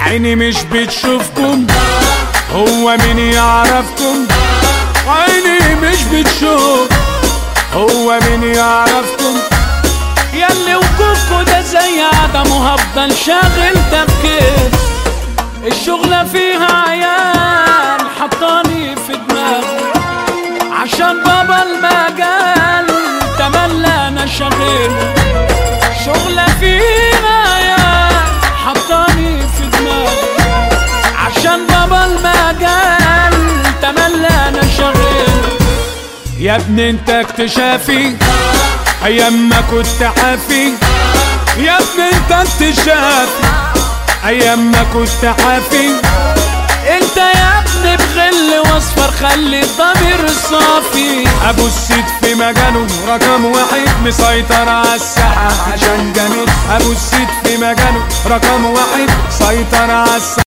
عيني مش بتشوفكم هو مين يعرفكم عيني مش بتشوف هو مين يعرفكم ياللي وجودكوا ده زي عدمه هفضل شاغل تفكير الشغلة فيها عيال حطاني في دماغي عشان بابا المجال تملى انا شغيل شغلة فيها عيال حطاني في دماغي عشان بابا المجال تملى انا شغيل يا ابني انت اكتشافي ايام ما كنت حافي يا ابني انت اكتشافي ايام ما كنت حافي انت يا ابني بغل واصفر خلي الضمير صافي ابو السيد في مجاله رقم واحد مسيطر على الساحه عشان جميل ابو السيد في مجاله رقم واحد سيطر على الساحه